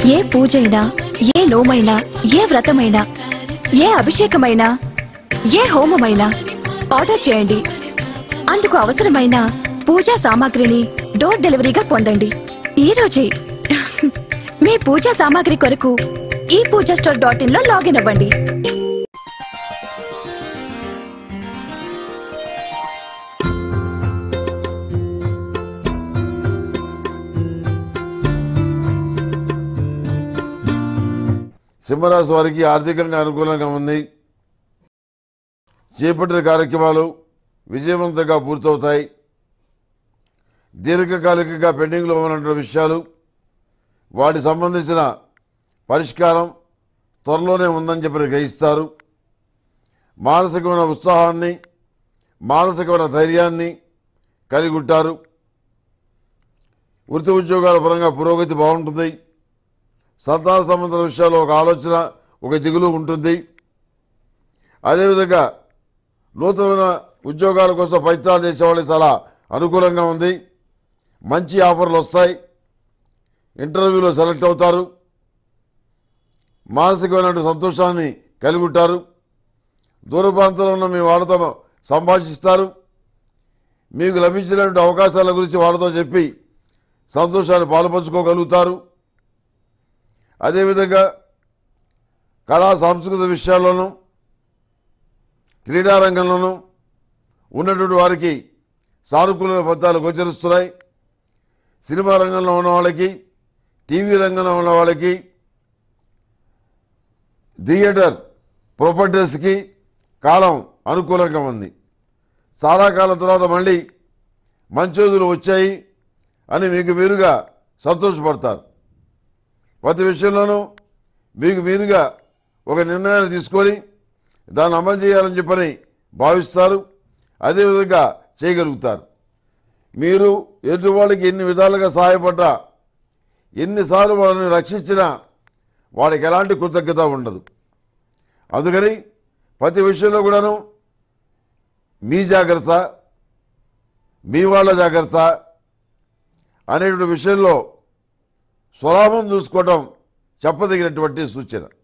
ఏ పూజైనా ఏ నోమైనా ఏ వ్రతమైనా ఏ అభిషేకమైనా ఏ హోమమైనా ఆర్డర్ చేయండి అందుకు అవసరమైన పూజా సామాగ్రిని డోర్ డెలివరీగా పొందండి ఈ రోజే మీ పూజా సామాగ్రి కొరకు ఈ పూజా స్టోర్ డాట్ ఇన్ లో లాగిన్ అవ్వండి సింహరాశి వారికి ఆర్థికంగా అనుకూలంగా ఉంది చేపట్టిన కార్యక్రమాలు విజయవంతంగా పూర్తవుతాయి దీర్ఘకాలికంగా పెండింగ్లో ఉన్నటువంటి విషయాలు వాటికి సంబంధించిన పరిష్కారం త్వరలోనే ఉందని చెప్పి గ్రహిస్తారు మానసికమైన ఉత్సాహాన్ని మానసికమైన ధైర్యాన్ని కలిగి ఉంటారు వృత్తి ఉద్యోగాల పరంగా పురోగతి బాగుంటుంది సంతాన సంబంధ విషయాల్లో ఒక ఆలోచన ఒక దిగులు ఉంటుంది అదేవిధంగా నూతనమైన ఉద్యోగాల కోసం ప్రయత్నాలు చేసే వాళ్ళకి చాలా అనుకూలంగా ఉంది మంచి ఆఫర్లు వస్తాయి ఇంటర్వ్యూలో సెలెక్ట్ అవుతారు మానసికమైన సంతోషాన్ని కలిగి ఉంటారు దూర ప్రాంతంలో ఉన్న మీ వాళ్ళతో సంభాషిస్తారు మీకు లభించినటువంటి అవకాశాల గురించి వాళ్ళతో చెప్పి సంతోషాన్ని పాలుపంచుకోగలుగుతారు అదేవిధంగా కళా సాంస్కృతిక విషయాల్లోనూ క్రీడారంగంలోనూ ఉన్నటువంటి వారికి సానుకూల ఫలితాలు గోచరిస్తున్నాయి సినిమా రంగంలో ఉన్న వాళ్ళకి టీవీ రంగంలో ఉన్న వాళ్ళకి థియేటర్ ప్రాపర్టీస్కి కాలం అనుకూలంగా ఉంది చాలా కాలం తర్వాత మళ్ళీ మంచి రోజులు వచ్చాయి అని మీకు మీరుగా సంతోషపడతారు ప్రతి విషయంలోనూ మీకు మీరుగా ఒక నిర్ణయాన్ని తీసుకొని దాన్ని అమలు చేయాలని చెప్పని భావిస్తారు అదేవిధంగా చేయగలుగుతారు మీరు ఎదుటి వాళ్ళకి ఎన్ని విధాలుగా సహాయపడ్డా ఎన్నిసార్లు వాళ్ళని రక్షించినా వాడికి ఎలాంటి కృతజ్ఞత ఉండదు అందుకని ప్రతి విషయంలో కూడాను మీ జాగ్రత్త మీ వాళ్ళ జాగ్రత్త అనేటువంటి విషయంలో స్వలాభం చూసుకోవటం చెప్పదగినటువంటి సూచన